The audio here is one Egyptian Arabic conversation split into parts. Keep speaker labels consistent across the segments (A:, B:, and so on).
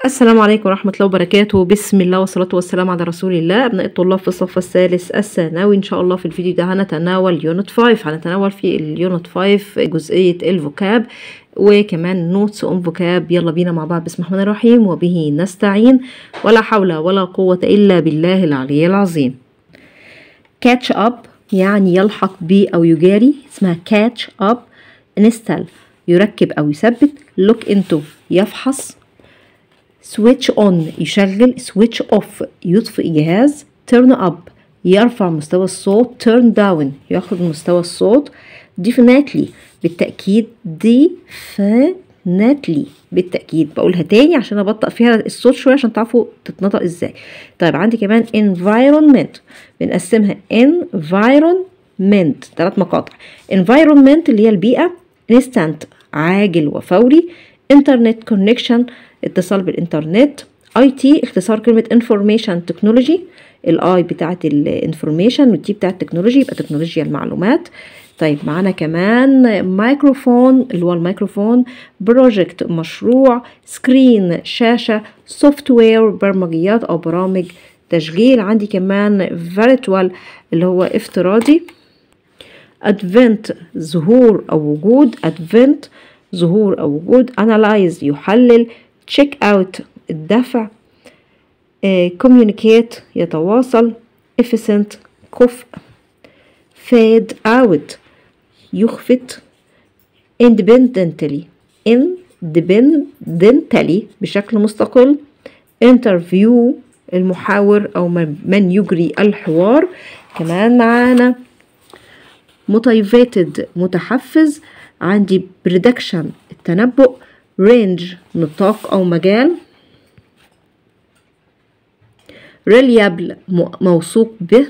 A: السلام عليكم ورحمة الله وبركاته بسم الله والصلاة والسلام على رسول الله أبناء الطلاب في الصف الثالث الثانوي إن شاء الله في الفيديو ده هنتناول يونت 5 هنتناول في اليونت 5 جزئية الفوكاب وكمان نوتس اون فوكاب يلا بينا مع بعض بسم الله الرحمن الرحيم وبه نستعين ولا حول ولا قوة إلا بالله العلي العظيم catch up يعني يلحق بي أو يجاري اسمها catch up install يركب أو يثبت look into يفحص switch on يشغل switch off يطفئ جهاز turn up يرفع مستوى الصوت turn down يخفض مستوى الصوت definitely بالتأكيد definitely بالتأكيد بقولها تاني عشان أبطأ فيها الصوت شوية عشان تعرفوا تتنطق ازاي طيب عندي كمان environment بنقسمها environment ثلاث مقاطع environment اللي هي البيئة instant عاجل وفوري internet connection اتصال بالإنترنت اي تي اختصار كلمة information technology الاي بتاعت الانفورميشن والتي بتاعت التكنولوجي يبقى تكنولوجيا المعلومات طيب معانا كمان مايكروفون اللي هو الميكروفون بروجكت مشروع سكرين شاشة سوفت وير برمجيات أو برامج تشغيل عندي كمان فيرتوال اللي هو افتراضي ادفنت ظهور أو وجود ادفنت ظهور أو وجود analyze يحلل check out الدفع communicate يتواصل efficient كفء fade out يخفت independently independently بشكل مستقل interview المحاور أو من يجري الحوار كمان معانا motivated متحفز عندي prediction التنبؤ range نطاق أو مجال reliable موثوق به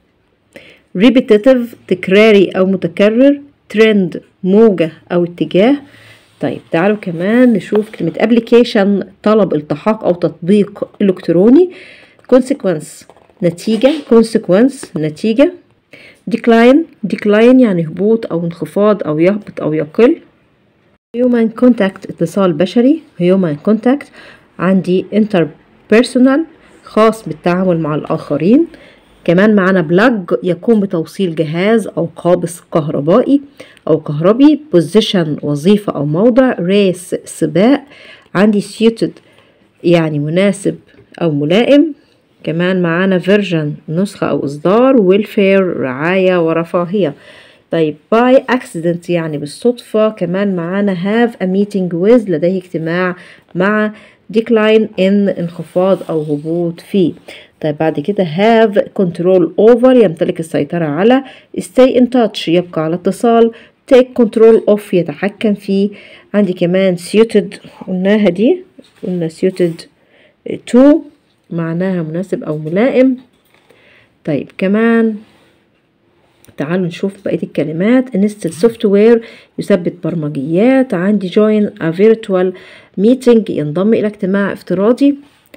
A: repetitive تكراري أو متكرر trend موجة أو اتجاه طيب تعالوا كمان نشوف كلمة application طلب التحاق أو تطبيق إلكتروني consequence نتيجة consequence نتيجة decline decline يعني هبوط أو انخفاض أو يهبط أو يقل human contact اتصال بشري human contact عندي interpersonal خاص بالتعامل مع الآخرين كمان معانا بلاج يقوم بتوصيل جهاز أو قابس كهربائي أو كهربي position وظيفة أو موضع race سباق عندي suited يعني مناسب أو ملائم كمان معانا version نسخة أو إصدار welfare رعاية ورفاهية طيب by accident يعني بالصدفة كمان معانا have a meeting with لديه اجتماع مع decline in انخفاض أو هبوط فيه طيب بعد كده have control over يمتلك السيطرة على stay in touch يبقى على اتصال take control of يتحكم فيه عندي كمان suited قلناها دي قلنا suited to معناها مناسب أو ملائم طيب كمان تعالوا نشوف بقية الكلمات انستل سوفت وير يثبت برمجيات عندي join a virtual meeting ينضم إلى اجتماع افتراضي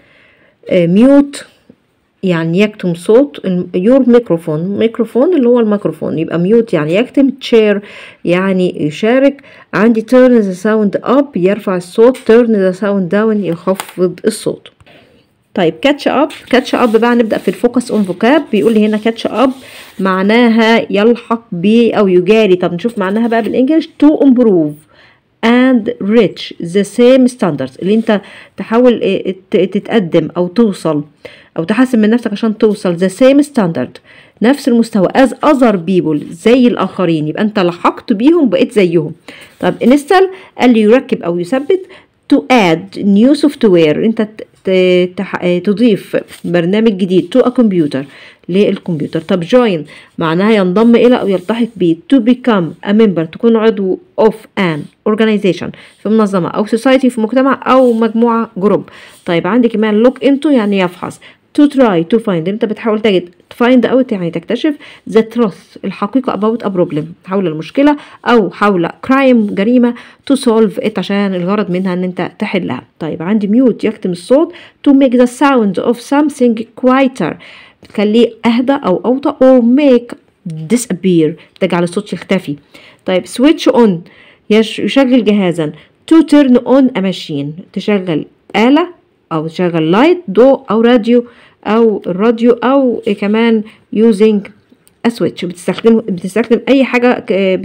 A: ميوت يعني يكتم صوت يور ميكروفون ميكروفون اللي هو الميكروفون يبقى ميوت يعني يكتم تشير يعني يشارك عندي turn the sound up يرفع الصوت turn the sound down يخفض الصوت طيب كاتش اب كاتش اب بقى نبدا في الفوكس اون فوكاب بيقول لي هنا كاتش اب معناها يلحق ب او يجاري طب نشوف معناها بقى بالانجلش to improve and reach the same standards اللي انت تحاول تتقدم او توصل او تحسن من نفسك عشان توصل the same standard نفس المستوى as other people زي الاخرين يبقى انت لحقت بيهم بقيت زيهم طب انستال قال لي يركب او يثبت to add new software انت تضيف برنامج جديد to a computer للكمبيوتر طب join معناها ينضم إلى أو يلتحق به to become a member تكون عضو of an organization في منظمة أو society في مجتمع أو مجموعة جروب طيب عندي كمان look into يعني يفحص to try to find انت بتحاول تجد find out يعني تكتشف the truth الحقيقة about a problem حول المشكلة أو حول crime جريمة to solve it عشان الغرض منها ان انت تحلها طيب عندي mute يكتم الصوت to make the sound of something quieter بتخليه أهدى أو أوطى or make disappear تجعل الصوت يختفي طيب switch on يشغل جهازا to turn on a machine تشغل آلة او تشغل لايت ضوء او راديو او الراديو او كمان using a switch بتستخدم بتستخدم اي حاجه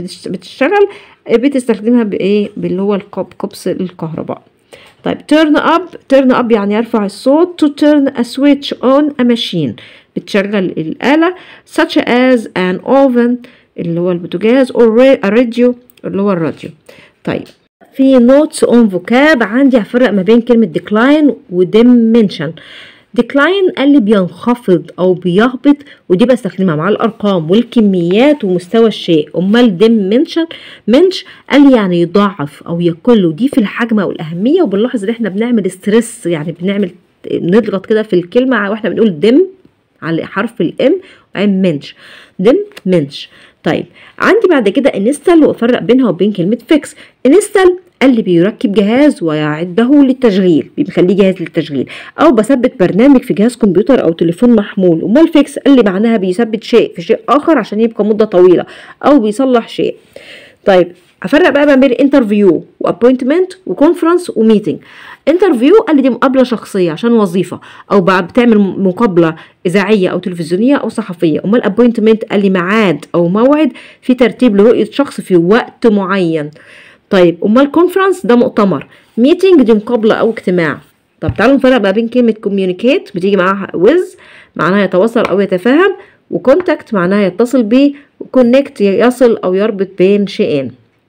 A: بتشتغل بتستخدمها بايه باللي هو القب قبس الكهرباء طيب turn up turn up يعني يرفع الصوت to turn a switch on a machine بتشغل الآلة such as an oven اللي هو البوتاجاز or a radio اللي هو الراديو طيب في notes on vocab عندي هفرق ما بين كلمة decline و dimension decline قال لي بينخفض او بيهبط ودي بستخدمها مع الارقام والكميات ومستوى الشيء امال dimension منش قال لي يعني يضاعف او يقل ودي في الحجم او الاهميه وبنلاحظ ان احنا بنعمل ستريس يعني بنعمل نضغط كده في الكلمه واحنا بنقول دم على حرف الام وبعدين منش دم منش طيب عندي بعد كده انستل وافرق بينها وبين كلمه فيكس انستل قال لي بيركب جهاز ويعده للتشغيل بيخليه جاهز للتشغيل او بثبت برنامج في جهاز كمبيوتر او تليفون محمول امال فيكس قال لي معناها بيثبت شيء في شيء اخر عشان يبقى مده طويله او بيصلح شيء طيب افرق بقى ما بين انترفيو وابوينتمنت وكونفرنس وميتنج انترفيو قال لي دي مقابله شخصيه عشان وظيفه او بقى بتعمل مقابله اذاعيه او تلفزيونيه او صحفيه امال ابوينتمنت قال لي ميعاد او موعد في ترتيب لرؤيه شخص في وقت معين طيب امال كونفرنس ده مؤتمر ميتنج دي مقابله او اجتماع طب تعالوا نفرق ما بين كلمه كوميونيكيت بتيجي معاها ويز معناها يتواصل او يتفاهم وكونتاكت معناها يتصل بيه وكونكت يصل او يربط بين شيئين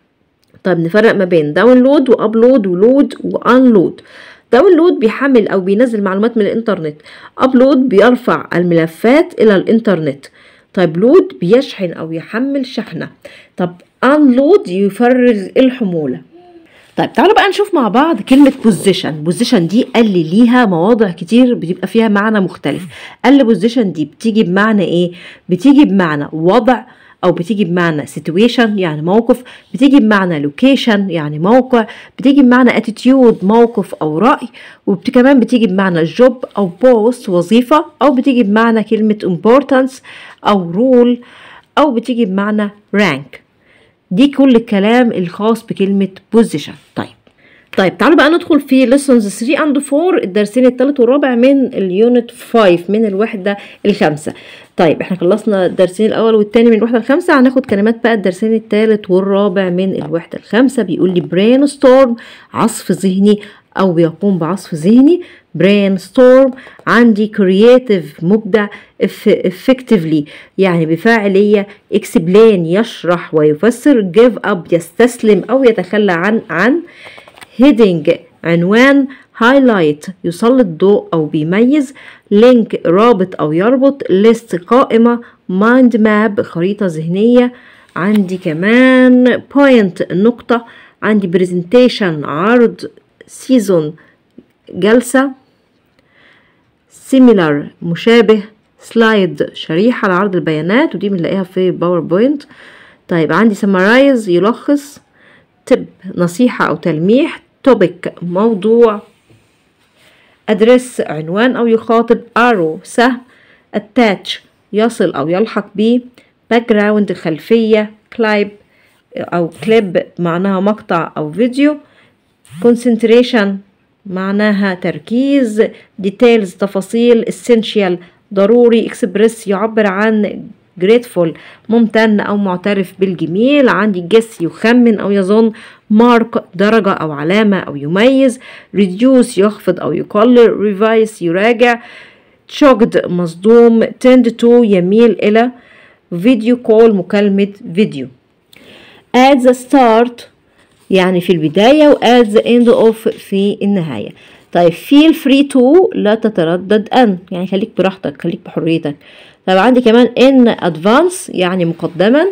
A: طيب نفرق ما بين داونلود وابلود ولود وانلود داونلود بيحمل او بينزل معلومات من الانترنت ابلود بيرفع الملفات الى الانترنت طيب لود بيشحن او يحمل شحنه طب انلود يفرغ الحموله طيب تعالوا بقى نشوف مع بعض كلمة بوزيشن بوزيشن دي قال لي ليها مواضع كتير بتبقى فيها معنى مختلف قال لي بوزيشن دي بتيجي بمعنى ايه بتيجي بمعنى وضع او بتيجي بمعنى situation يعني موقف بتيجي بمعنى location يعني موقع بتيجي بمعنى attitude موقف او رأي وكمان بتيجي بمعنى job او post وظيفة او بتيجي بمعنى كلمة importance او rule او بتيجي بمعنى rank دي كل الكلام الخاص بكلمة position طيب طيب تعالوا بقى ندخل في lessons 3 and 4 الدرسين الثالث والرابع من اليونت 5 من الوحدة الخامسة طيب احنا خلصنا الدرسين الاول والتاني من الوحدة الخامسة هناخد كلمات بقى الدرسين الثالث والرابع من الوحدة الخامسة بيقول لي brain storm عصف ذهني او بيقوم بعصف ذهني brain storm عندي creative مبدع effectively يعني بفاعلية explain يشرح ويفسر give up يستسلم او يتخلى عن عن heading عنوان highlight يسلط ضوء أو بيميز link رابط أو يربط list قائمة mind map خريطة ذهنية عندي كمان point نقطة عندي presentation عرض season جلسة similar مشابه سلايد شريحة لعرض البيانات ودي بنلاقيها في باوربوينت طيب عندي summarize يلخص تب نصيحة أو تلميح توبيك موضوع أدرس عنوان أو يخاطب arrow سهم attach يصل أو يلحق بيه background خلفية clip أو clip معناها مقطع أو فيديو concentration معناها تركيز details تفاصيل essential ضروري express يعبر عن grateful ممتن أو معترف بالجميل عندي guess يخمن أو يظن mark درجة أو علامة أو يميز reduce يخفض أو يقلل revise يراجع shocked مصدوم tend to يميل إلى فيديو كول مكالمة فيديو at the start يعني في البداية و at the end of في النهاية طيب feel free to لا تتردد أن يعني خليك براحتك خليك بحريتك طب عندي كمان in advance يعني مقدما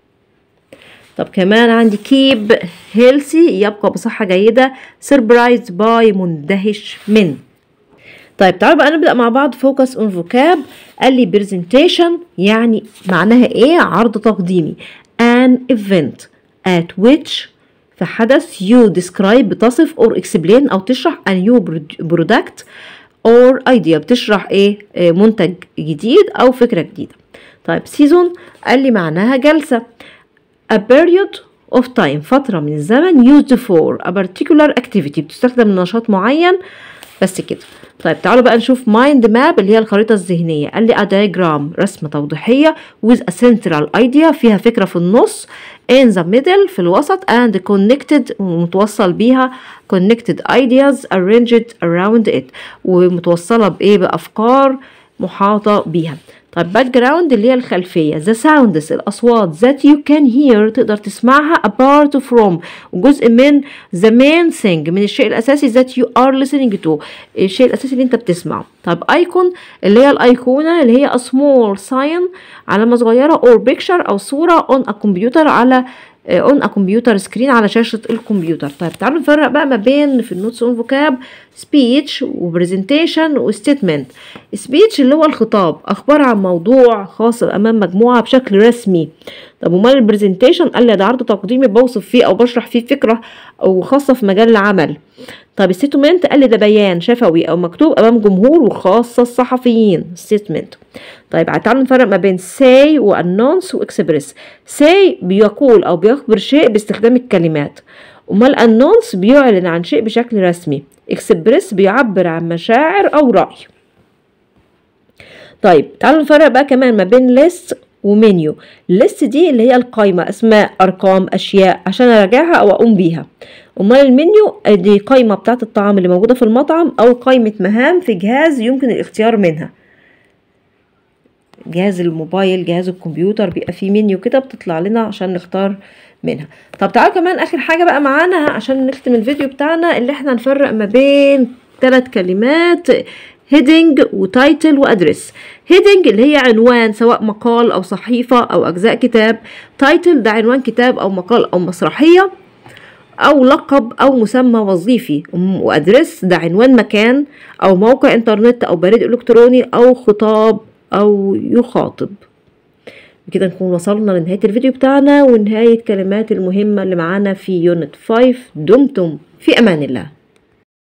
A: طب كمان عندي keep healthy يبقى بصحة جيدة surprised by مندهش من طيب تعالوا بقى نبدأ مع بعض focus on vocab قال لي presentation يعني معناها ايه عرض تقديمي an event at which في حدث you describe بتصف or explain أو تشرح a new product or idea بتشرح ايه منتج جديد أو فكرة جديدة طيب season قال لي معناها جلسة a period of time فترة من الزمن used for a particular activity بتستخدم لنشاط معين بس كده طيب تعالوا بقى نشوف مايند ماب اللي هي الخريطة الذهنية قال لي a diagram رسمة توضيحية with a central idea فيها فكرة في النص in the middle في الوسط and connected ومتوصل بيها connected ideas arranged around it ومتوصلة بإيه بأفكار محاطة بيها طيب باك جراوند اللي هي الخلفية the sounds الأصوات that you can hear تقدر تسمعها apart from جزء من the main thing من الشيء الأساسي that you are listening to الشيء الأساسي اللي أنت بتسمعه طيب ايكون اللي هي الأيقونة اللي هي a small sign علامة صغيرة or picture أو صورة on a computer على اون ا كمبيوتر سكرين على شاشه الكمبيوتر طيب تعالوا نفرق بقى ما بين في النوتس اون فوكاب سبيتش وبرزنتيشن وستيتمنت سبيتش اللي هو الخطاب اخبار عن موضوع خاص امام مجموعه بشكل رسمي طب امال البرزنتيشن قال لي ده عرض تقديمي بوصف فيه او بشرح فيه فكره او خاصه في مجال العمل طب الستيتمنت قال لي ده بيان شفوي او مكتوب امام جمهور وخاصه الصحفيين ستيتمنت طيب تعالوا نفرق ما بين say و announce و express say بيقول او بيخبر شيء باستخدام الكلمات امال announce بيعلن عن شيء بشكل رسمي express بيعبر عن مشاعر او رأي طيب تعالوا نفرق بقى كمان ما بين list ومنيو الليست دي اللي هي القايمة اسماء ارقام اشياء عشان اراجعها او اقوم بيها امال المنيو دي قايمة بتاعت الطعام اللي موجودة في المطعم او قايمة مهام في جهاز يمكن الاختيار منها جهاز الموبايل جهاز الكمبيوتر بيبقى فيه منيو كده بتطلع لنا عشان نختار منها طب تعالوا كمان اخر حاجة بقى معانا عشان نختم الفيديو بتاعنا اللي احنا نفرق ما بين ثلاث كلمات هيدنج وتايتل وادرس هيدنج اللي هي عنوان سواء مقال او صحيفة او اجزاء كتاب تايتل ده عنوان كتاب او مقال او مسرحية او لقب او مسمى وظيفي وادرس ده عنوان مكان او موقع انترنت او بريد الكتروني او خطاب او يخاطب بكده نكون وصلنا لنهاية الفيديو بتاعنا ونهاية كلمات المهمة اللي معانا في يونت 5 دمتم في امان الله